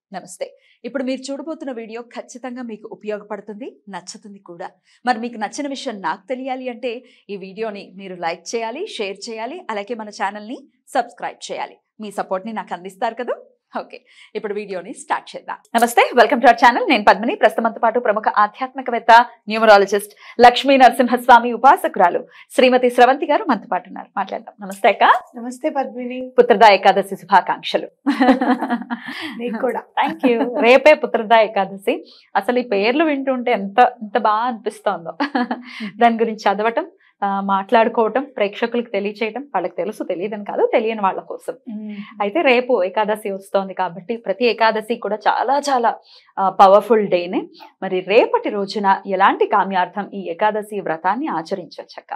నమస్తే ఇప్పుడు మీరు చూడబోతున్న వీడియో ఖచ్చితంగా మీకు ఉపయోగపడుతుంది నచ్చుతుంది కూడా మరి మీకు నచ్చిన విషయం నాకు తెలియాలి అంటే ఈ వీడియోని మీరు లైక్ చేయాలి షేర్ చేయాలి అలాగే మన ఛానల్ని సబ్స్క్రైబ్ చేయాలి మీ సపోర్ట్ని నాకు అందిస్తారు కదా ఓకే ఇప్పుడు వీడియోని స్టార్ట్ చేద్దాం నమస్తే వెల్కమ్ టు అవర్ ఛానల్ నేను పద్మిని ప్రస్తుతంతో పాటు ప్రముఖ ఆధ్యాత్మికవేత్త న్యూమరాలజిస్ట్ లక్ష్మీ నరసింహస్వామి ఉపాసకురాలు శ్రీమతి స్రవంతి గారు మనతో పాటు ఉన్నారు మాట్లాడదాం నమస్తే అక్క నమస్తే పద్మిని పుత్రదా ఏకాదశి శుభాకాంక్షలు నీకు కూడా థ్యాంక్ యూ రేపే పుత్రదా ఏకాదశి అసలు ఈ పేర్లు వింటుంటే ఎంత ఎంత బాగా అనిపిస్తోందో దాని గురించి చదవటం ఆ, మాట్లాడుకోవటం ప్రేక్షకులకు తెలియచేయటం వాళ్ళకి తెలుసు తెలియదని కాదు తెలియని వాళ్ళ కోసం అయితే రేపు ఏకాదశి వస్తోంది కాబట్టి ప్రతి ఏకాదశి కూడా చాలా చాలా పవర్ఫుల్ డేనే మరి రేపటి రోజున ఎలాంటి కామ్యార్థం ఈ ఏకాదశి వ్రతాన్ని ఆచరించవచ్చక్క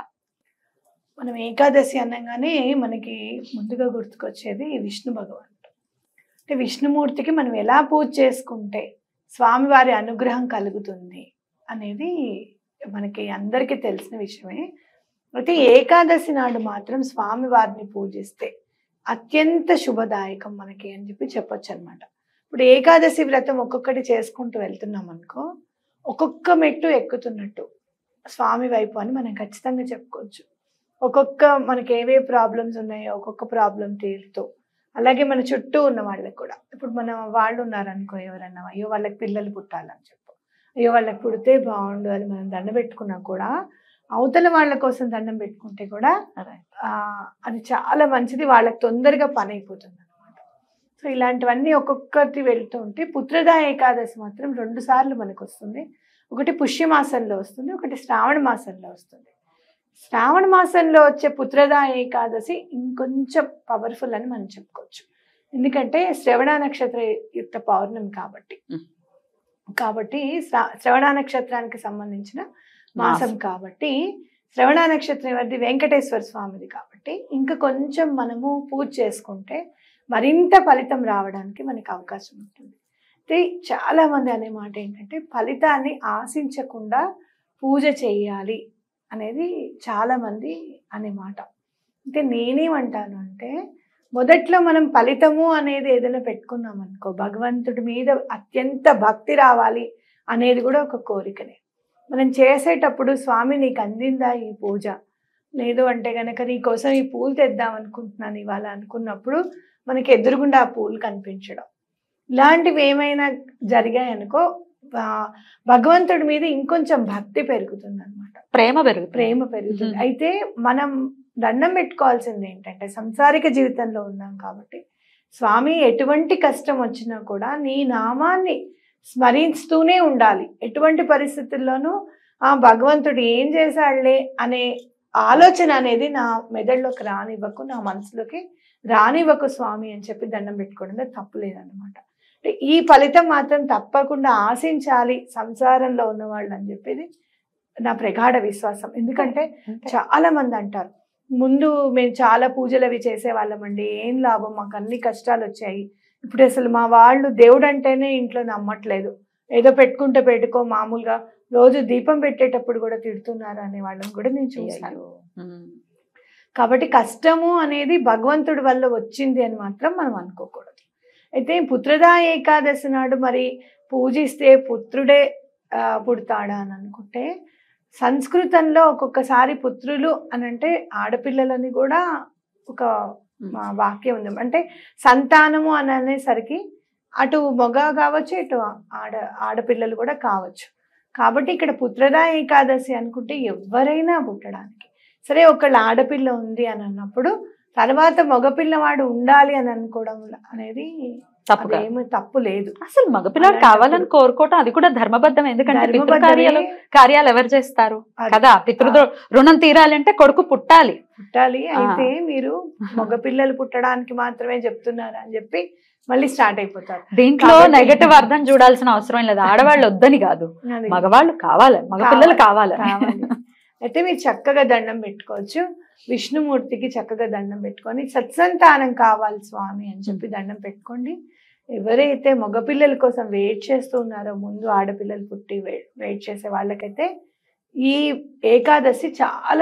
మనం ఏకాదశి అనగానే మనకి ముందుగా గుర్తుకొచ్చేది విష్ణు భగవానుడు అంటే విష్ణుమూర్తికి మనం ఎలా పూజ చేసుకుంటే స్వామివారి అనుగ్రహం కలుగుతుంది అనేది మనకి అందరికీ తెలిసిన విషయమే అయితే ఏకాదశి నాడు మాత్రం స్వామివారిని పూజిస్తే అత్యంత శుభదాయకం మనకి అని చెప్పి చెప్పొచ్చు అనమాట ఇప్పుడు ఏకాదశి వ్రతం ఒక్కొక్కటి చేసుకుంటూ వెళ్తున్నాం అనుకో ఒక్కొక్క మెట్టు ఎక్కుతున్నట్టు స్వామి వైపు అని మనం ఖచ్చితంగా చెప్పుకోవచ్చు ఒక్కొక్క మనకి ఏవే ప్రాబ్లమ్స్ ఉన్నాయో ఒక్కొక్క ప్రాబ్లం తీరుతూ అలాగే మన చుట్టూ ఉన్న వాళ్ళకి కూడా ఇప్పుడు మన వాళ్ళు ఉన్నారనుకో ఎవరన్నా అయ్యో వాళ్ళకి పిల్లలు పుట్టాలని చెప్పు అయ్యో వాళ్ళకి పుడితే బాగుండు అని మనం దండ పెట్టుకున్నా కూడా అవతల వాళ్ళ కోసం దండం పెట్టుకుంటే కూడా ఆ, అది చాలా మంచిది వాళ్ళకి తొందరగా పని అయిపోతుంది అనమాట సో ఇలాంటివన్నీ ఒక్కొక్కటి వెళ్తూ ఉంటే పుత్రదా ఏకాదశి మాత్రం రెండు సార్లు మనకు వస్తుంది ఒకటి పుష్యమాసంలో వస్తుంది ఒకటి శ్రావణ మాసంలో వస్తుంది శ్రావణ మాసంలో వచ్చే పుత్రదా ఏకాదశి ఇంకొంచెం పవర్ఫుల్ అని మనం చెప్పుకోవచ్చు ఎందుకంటే శ్రవణ నక్షత్ర యుక్త పౌర్ణమి కాబట్టి Mm. కాబట్టి శ్రా- శ్రవణ నక్షత్రానికి సంబంధించిన మాసం కాబట్టి శ్రవణ నక్షత్రం ఎవరిది వెంకటేశ్వర స్వామిది కాబట్టి ఇంకా కొంచెం మనము పూజ చేసుకుంటే మరింత ఫలితం రావడానికి మనకి అవకాశం ఉంటుంది అయితే చాలా మంది అనే మాట ఏంటంటే ఫలితాన్ని ఆశించకుండా పూజ చేయాలి అనేది చాలా మంది అనే మాట అంటే నేనేమంటాను అంటే మొదట్లో మనం ఫలితము అనేది ఏదైనా పెట్టుకున్నాం అనుకో భగవంతుడి మీద అత్యంత భక్తి రావాలి అనేది కూడా ఒక కోరికనే మనం చేసేటప్పుడు స్వామి నీకు అందిందా ఈ పూజ లేదు అంటే గనక నీ కోసం ఈ పూలు తెద్దాం అనుకుంటున్నాను ఇవాళ అనుకున్నప్పుడు మనకి ఎదురుగుండా ఆ పూలు కనిపించడం ఇలాంటివి ఏమైనా జరిగాయనుకో ఆ, భగవంతుడి మీద ఇంకొంచెం భక్తి పెరుగుతుంది అనమాట ప్రేమ పెరుగుతుంది ప్రేమ పెరుగుతుంది Mhm. అయితే మనం దండం పెట్టుకోవాల్సింది ఏంటంటే సంసారిక జీవితంలో ఉన్నాం కాబట్టి స్వామి ఎటువంటి కష్టం వచ్చినా కూడా నీ నామాన్ని స్మరిస్తూనే ఉండాలి ఎటువంటి పరిస్థితుల్లోనూ ఆ భగవంతుడు ఏం చేశాడులే అనే ఆలోచన అనేది నా మెదడులోకి రానివ్వకు నా మనసులోకి రానివ్వకు స్వామి అని చెప్పి దండం పెట్టుకోవడంలో తప్పు లేదన్నమాట అంటే ఈ ఫలితం మాత్రం తప్పకుండా ఆశించాలి సంసారంలో ఉన్నవాళ్ళు అని చెప్పేది నా ప్రగాఢ విశ్వాసం ఎందుకంటే చాలా మంది అంటారు ముందు మేము చాలా పూజలు అవి చేసేవాళ్ళమండి ఏం లాభం మాకు అన్ని కష్టాలు వచ్చాయి ఇప్పుడు అసలు మా వాళ్ళు దేవుడు అంటేనే ఇంట్లో నమ్మట్లేదు ఏదో పెట్టుకుంటే పెట్టుకో మామూలుగా రోజు దీపం పెట్టేటప్పుడు కూడా తిడుతున్నారు అనే వాళ్ళని కూడా నేను చూశాను అయ్యయ్యో. ఉమ్. కాబట్టి కష్టము అనేది భగవంతుడి వల్ల వచ్చింది అని మాత్రం మనం అనుకోకూడదు అయితే పుత్రదా ఏకాదశి నాడు మరి పూజిస్తే పుత్రుడే ఆ, పుడతాడా అని అనుకుంటే సంస్కృతంలో ఒక్కొక్కసారి పుత్రులు అని అంటే ఆడపిల్లలని కూడా ఒక ఆ, వాక్యం ఉంది అంటే సంతానము అని అనేసరికి అటు మగ కావచ్చు ఇటు ఆడ ఆడపిల్లలు కూడా కావచ్చు కాబట్టి ఇక్కడ పుత్రదా ఏకాదశి అనుకుంటే ఎవరైనా పుట్టడానికి సరే ఒకళ్ళ ఆడపిల్ల ఉంది అని అన్నప్పుడు తర్వాత మగపిల్లవాడు ఉండాలి అని అనుకోవడం అనేది తప్పు కాదు. అదేమి తప్పు లేదు అసలు మగపిల్లాడు కావాలని కోరుకోవటం అది కూడా ధర్మబద్ధం ఎందుకంటే పితృ కార్యాలు ధర్మబద్ధమే కార్యాలు ఎవరు చేస్తారు అది. కదా పితృ రుణం తీరాలంటే కొడుకు పుట్టాలి పుట్టాలి ఆ. అయితే మీరు మగపిల్లలు పుట్టడానికి మాత్రమే చెప్తున్నారు అని చెప్పి మళ్ళీ స్టార్ట్ అయిపోతారు దీంట్లో కాబట్టి- నెగటివ్ అర్థం చూడాల్సిన అవసరం లేదు ఆడవాళ్ళు వద్దని కాదు అది మగవాళ్ళు కావాలి మగపిల్లలు కావాలి కావాలి. అయితే మీరు చక్కగా దండం పెట్టుకోవచ్చు విష్ణుమూర్తికి చక్కగా దండం పెట్టుకొని సత్సంతానం కావాలి స్వామి అని చెప్పి దండం పెట్టుకోండి ఎవరైతే మగపిల్లల కోసం వెయిట్ చేస్తూ ఉన్నారో ముందు ఆడపిల్లలు పుట్టి వెయిట్ చేసే వాళ్ళకైతే ఈ ఏకాదశి చాలా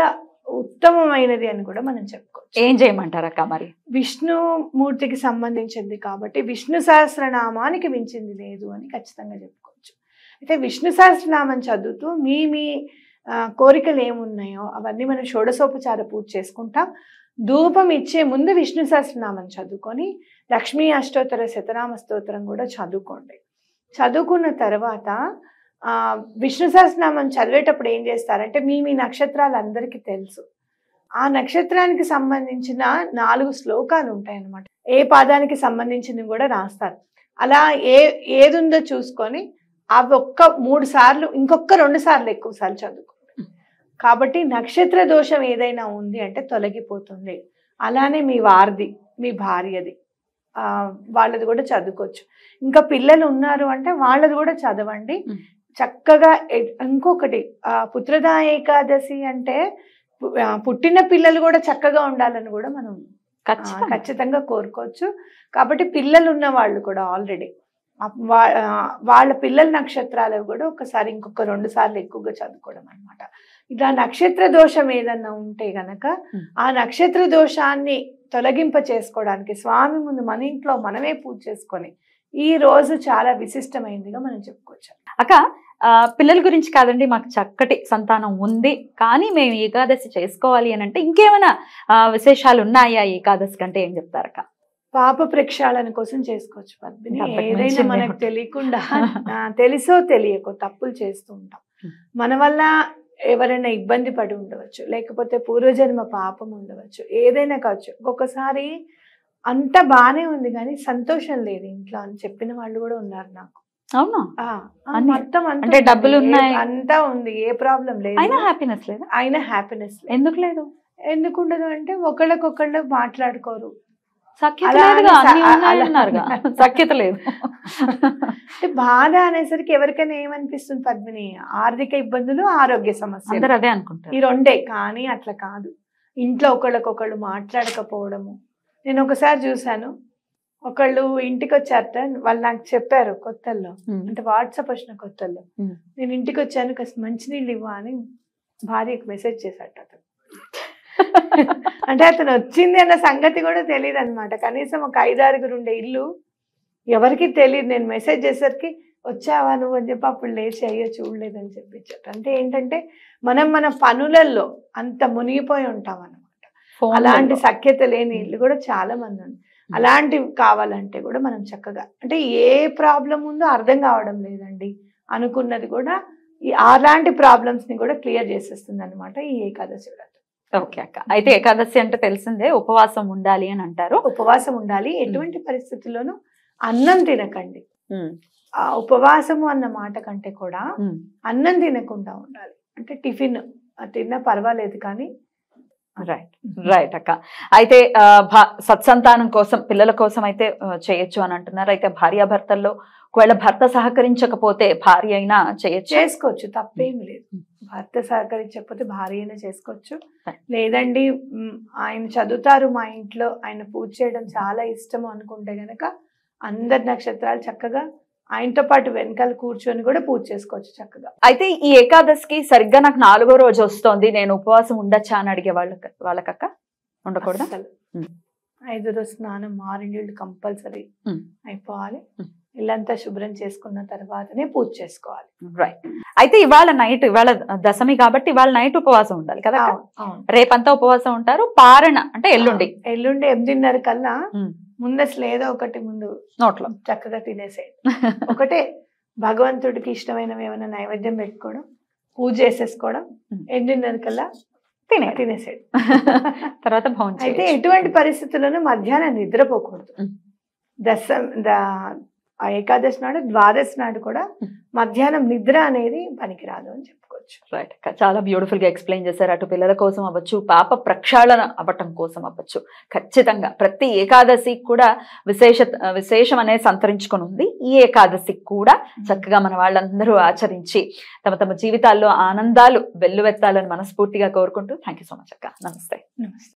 ఉత్తమమైనది అని కూడా మనం చెప్పుకోవచ్చు ఏం చేయమంటారు అక్క మరి విష్ణుమూర్తికి సంబంధించింది కాబట్టి విష్ణు సహస్రనామానికి మించింది లేదు అని ఖచ్చితంగా చెప్పుకోవచ్చు అయితే విష్ణు సహస్రనామం చదువుతూ మీ మీ ఆ, కోరికలు ఏమున్నాయో అవన్నీ మనం షోడశోపచార పూజ చేసుకుంటాం ధూపం ఇచ్చే ముందు విష్ణు సహస్రనామం చదువుకొని లక్ష్మీ అష్టోత్తర శతనామ స్తోత్రం కూడా చదువుకోండి చదువుకున్న తర్వాత ఆ, విష్ణు సహస్రనామం చదివేటప్పుడు ఏం చేస్తారంటే మీ మీ నక్షత్రాలు అందరికీ తెలుసు ఆ నక్షత్రానికి సంబంధించిన నాలుగు శ్లోకాలు ఉంటాయి అన్నమాట ఏ పాదానికి సంబంధించినవి కూడా రాస్తారు అలా ఏ ఏది ఉందో చూసుకొని అవి ఒక్క మూడు సార్లు ఇంకొక రెండు సార్లు ఎక్కువ సార్లు చదువుకోండి కాబట్టి నక్షత్ర దోషం ఏదైనా ఉంది అంటే తొలగిపోతుంది అలానే మీ వారిది మీ భార్యది ఆ, వాళ్ళది కూడా చదువుకోవచ్చు ఇంకా పిల్లలు ఉన్నారు అంటే వాళ్ళది కూడా చదవండి Mm. చక్కగా ఎ- ఇంకొకటి ఆ, పుత్రదా ఏకాదశి అంటే పు- ఆ, పుట్టిన పిల్లలు కూడా చక్కగా ఉండాలని కూడా మనం ఆ, ఖచ్చితంగా ఖచ్చితంగా కోరుకోవచ్చు కాబట్టి పిల్లలు ఉన్న వాళ్ళు కూడా ఆల్రెడీ వాళ్ళ పిల్లల నక్షత్రాలు కూడా ఒకసారి ఇంకొక రెండు సార్లు ఎక్కువగా చదువుకోవడం అనమాట ఇలా నక్షత్ర దోషం ఏదన్నా ఉంటే గనక Hmm. ఆ నక్షత్ర దోషాన్ని తొలగింప చేసుకోవడానికి స్వామి ముందు మన ఇంట్లో మనమే పూజ చేసుకొని ఈ రోజు చాలా విశిష్టమైనదిగా మనం చెప్పుకోవచ్చు అక్క ఆ, పిల్లల గురించి కాదండి మాకు చక్కటి సంతానం ఉంది కానీ మేము ఏకాదశి చేసుకోవాలి అని అంటే ఇంకేమైనా ఆ, విశేషాలు ఉన్నాయా ఏకాదశి కంటే ఏం చెప్తారక్క పాప ప్రక్షాళన కోసం చేసుకోవచ్చు పద్మిని అంతకు ఏదైనా మించింది మనకు ఏముంటుంది? తెలియకుండా ఆ, తెలుసో తెలియకో తప్పులు చేస్తూ ఉంటాం Hmm. మన వల్ల ఎవరైనా ఇబ్బంది పడి ఉండవచ్చు లేకపోతే పూర్వజన్మ పాపం ఉండవచ్చు ఏదైనా కావచ్చు ఒక్కొక్కసారి అంత బానే ఉంది కానీ సంతోషం లేదు ఇంట్లో అని చెప్పిన వాళ్ళు కూడా ఉన్నారు నాకు అవునా ఆ, ఆ, అన్ని- మొత్తం అంతా అంటే ఉంది. డబ్బులు ఏ- ఉన్నాయి. అంతా ఉంది ఏ ప్రాబ్లం లేదు అయినా హ్యాపీనెస్ లేదా అయినా హ్యాపీనెస్ ఎందుకు లేదు ఎందుకు ఉండదు అంటే ఒకళ్ళకొకళ్ళు మాట్లాడుకోరు సఖ్యత అలా లేదుగా అని అన్ని స- ఉన్నాయన్నారుగా అలా- సఖ్యత లేదు అంటే బాధ అనేసరికి ఎవరికైనా ఏమనిపిస్తుంది పద్మిని ఆర్థిక ఇబ్బందులు ఆరోగ్య సమస్యలు అందరు అదే అనుకుంటారు ఈ రెండే కానీ అట్లా కాదు ఇంట్లో ఒకళ్ళకొకళ్ళు మాట్లాడకపోవడము నేను ఒకసారి చూశాను ఒకళ్ళు ఇంటికి వచ్చారట వాళ్ళు నాకు చెప్పారు కొత్తల్లో ఉమ్. అంటే వాట్సాప్ వచ్చిన కొత్తల్లో ఉమ్. నేను ఇంటికి వచ్చాను కాస్త మంచినీళ్ళు ఇవ్వా అని భార్యకు మెసేజ్ చేశాట అతను అంటే అతను వచ్చింది అన్న సంగతి కూడా తెలియదు అనమాట కనీసం ఒక ఐదారుగురు ఉండే ఇల్లు ఎవరికి తెలియదు నేను మెసేజ్ చేసరికి వచ్చావా నువ్వు అని చెప్పి అప్పుడు లేచి అయ్యో చూడలేదని చెప్పించారు అంటే ఏంటంటే మనం మన పనులలో అంత మునిగిపోయి ఉంటాం అనమాట ఫోన్ అలాంటి లో. సఖ్యత లేని ఇల్లు కూడా చాలా మంది ఉంది అలాంటివి కావాలంటే కూడా మనం చక్కగా అంటే ఏ ప్రాబ్లం ఉందో అర్థం కావడం లేదండి అనుకున్నది కూడా ఈ అలాంటి ప్రాబ్లమ్స్ ని కూడా క్లియర్ చేసేస్తుంది అనమాట ఈ ఏకాదశి వ్రతం ఓకే అక్క అయితే ఏకాదశి అంటే తెలిసిందే ఉపవాసం ఉండాలి అని అంటారు ఉపవాసం ఉండాలి ఎటువంటి పరిస్థితుల్లోనూ అన్నం తినకండి ఉమ్. ఆ ఉపవాసము అన్న మాట కంటే కూడా ఉమ్. అన్నం తినకుండా ఉండాలి అంటే టిఫిన్ తిన్నా పర్వాలేదు కానీ రైట్ రైట్ అక్క అయితే ఆ, భా- సత్సంతానం కోసం పిల్లల కోసం అయితే ఆ, చేయొచ్చు అని అంటున్నారు అయితే భార్యాభర్తల్లో ఒకవేళ భర్త సహకరించకపోతే భార్య అయినా చేయొచ్చు చేసుకోవచ్చు తప్పేమి లేదు భర్త సహకరించకపోతే భార్య అయినా చేసుకోవచ్చు లేదండి మ్, ఆయన చదువుతారు మా ఇంట్లో ఆయన పూజ చేయడం చాలా ఇష్టం అనుకుంటే గనక అందరి నక్షత్రాలు చక్కగా ఆయనతో పాటు వెనకాల కూర్చొని కూడా పూజ చేసుకోవచ్చు చక్కగా అయితే ఈ ఏకాదశికి సరిగ్గా నాకు నాలుగో రోజు వస్తోంది నేను ఉపవాసం ఉండొచ్చా అని అడిగే వాళ్ళకి వాళ్ళకక్క ఉండకూడదా అస్సలు. మ్. ఐదు రోజు స్నానం మారిండు కంపల్సరీ మ్. అయిపోవాలి మ్. ఇల్లంతా శుభ్రం చేసుకున్న తర్వాతనే పూజ చేసుకోవాలి రైట్ అయితే ఇవాళ నైట్ ఇవాళ దశమి కాబట్టి ఇవాళ నైట్ ఉపవాసం ఉండాలి కదా అక్క? అవును, అవును. రేపంతా ఉపవాసం ఉంటారు పారణ అంటే ఎల్లుండి ఎల్లుండి ఎనిమిదిన్నర కల్లా మ్. ముందు అసలు ఏదో ఒకటి ముందు నోట్లో చక్కగా తినేసేయండి ఒకటే భగవంతుడికి ఇష్టమైనవి ఏమైనా నైవేద్యం పెట్టుకోవడం పూజ చేసేసుకోవడం మ్. ఎనిమిదిన్నర కల్లా తినే తినేసేయండి తర్వాత భోజనం అయితే చేయొచ్చు. ఎటువంటి పరిస్థితుల్లోనూ మధ్యాహ్నం నిద్రపోకూడదు మ్. దశ ద- ఆ ఏకాదశి నాడు ద్వాదశి నాడు కూడా మ్. మధ్యాహ్నం నిద్ర అనేది పనికిరాదు అని చెప్పుకోవచ్చు రైట్ అక్క చాలా బ్యూటిఫుల్ గా ఎక్స్ప్లెయిన్ చేశారు అటు పిల్లల కోసం అవ్వచ్చు పాప ప్రక్షాళన అవ్వటం కోసం అవ్వచ్చు ఖచ్చితంగా ప్రతి ఏకాదశి కూడా విశేష విశేషం అనేది సంతరించుకొని ఉంది ఈ ఏకాదశికి కూడా చక్కగా మన వాళ్ళందరూ ఆచరించి తమ తమ జీవితాల్లో ఆనందాలు వెల్లువెత్తాలని మనస్ఫూర్తిగా కోరుకుంటూ థ్యాంక్ యూ సో మచ్ అక్క నమస్తే నమస్తే